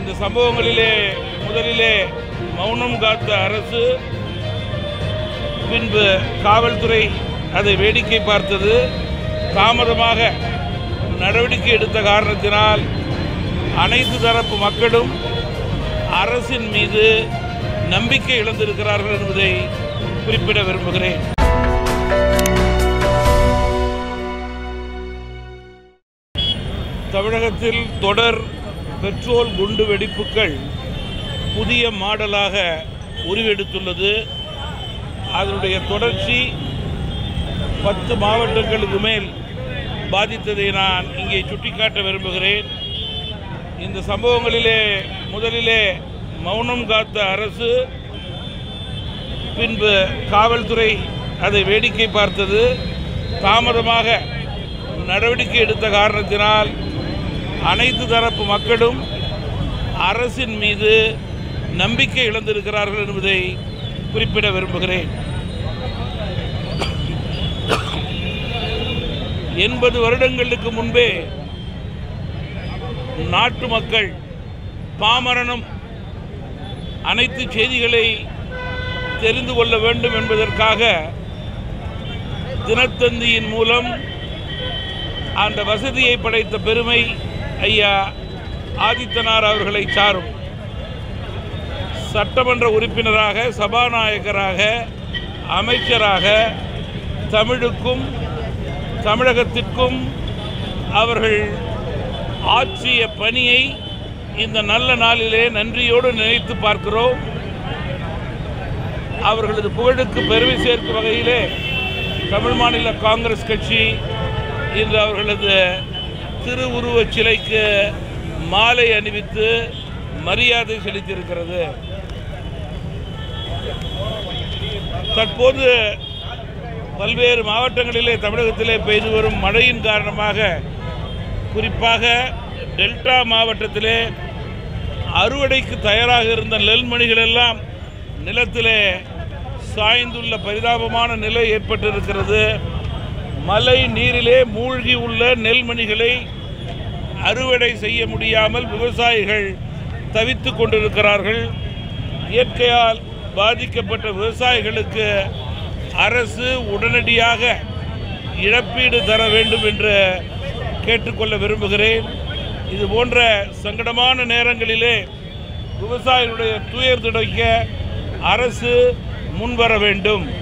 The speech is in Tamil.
இந்த சம்பவங்களிலே முதலிலே மௌனம் காத்த அரசு பின்பு காவல்துறை அதை வேடிக்கை பார்த்தது தாமதமாக நடவடிக்கை எடுத்த காரணத்தினால் அனைத்து தரப்பு மக்களும் அரசின் மீது நம்பிக்கை இழந்திருக்கிறார்கள் என்பதை குறிப்பிட விரும்புகிறேன் தமிழகத்தில் தொடர் பெட்ரோல் குண்டு வெடிப்புகள் புதிய மாடலாக உருவெடுத்துள்ளது அதனுடைய தொடர்ச்சி பத்து மாவட்டங்களுக்கு மேல் பாதித்ததை நான் இங்கே சுட்டிக்காட்ட விரும்புகிறேன் இந்த சம்பவங்களிலே முதலிலே மௌனம் காத்த அரசு பின்பு காவல்துறை அதை வேடிக்கை பார்த்தது தாமதமாக நடவடிக்கை எடுத்த காரணத்தினால் அனைத்து தரப்பு மக்களும் அரசின் மீது நம்பிக்கை இழந்திருக்கிறார்கள் என்பதை குறிப்பிட விரும்புகிறேன் எண்பது வருடங்களுக்கு முன்பே நாட்டு மக்கள் பாமரனும் அனைத்து செய்திகளை தெரிந்து கொள்ள வேண்டும் என்பதற்காக தினத்தந்தியின் மூலம் அந்த வசதியை படைத்த பெருமை ஐயா ஆதித்தனார் அவர்களை சாரும் சட்டமன்ற உறுப்பினராக சபாநாயகராக அமைச்சராக தமிழுக்கும் தமிழகத்திற்கும் அவர்கள் ஆற்றிய பணியை இந்த நல்ல நாளிலே நன்றியோடு நினைத்து பார்க்கிறோம் அவர்களது புகழுக்கு பெருமை சேர்க்கும் வகையிலே தமிழ் மாநில காங்கிரஸ் கட்சி இன்று அவர்களது திருவுருவச் சிலைக்கு மாலை அணிவித்து மரியாதை செலுத்தியிருக்கிறது தற்போது பல்வேறு மாவட்டங்களிலே தமிழகத்திலே பெய்து வரும் மழையின் காரணமாக குறிப்பாக டெல்டா மாவட்டத்திலே அறுவடைக்கு தயாராக இருந்த நெல்மணிகள் எல்லாம் நிலத்திலே சாய்ந்துள்ள பரிதாபமான நிலை ஏற்பட்டிருக்கிறது மழை நீரிலே மூழ்கி உள்ள நெல்மணிகளை அறுவடை செய்ய முடியாமல் விவசாயிகள் தவித்து கொண்டிருக்கிறார்கள் இயற்கையால் பாதிக்கப்பட்ட விவசாயிகளுக்கு அரசு உடனடியாக இழப்பீடு தர வேண்டும் என்று கேட்டுக்கொள்ள விரும்புகிறேன் இது போன்ற சங்கடமான நேரங்களிலே விவசாயிகளுடைய துயர் துடைக்க அரசு முன்வர வேண்டும்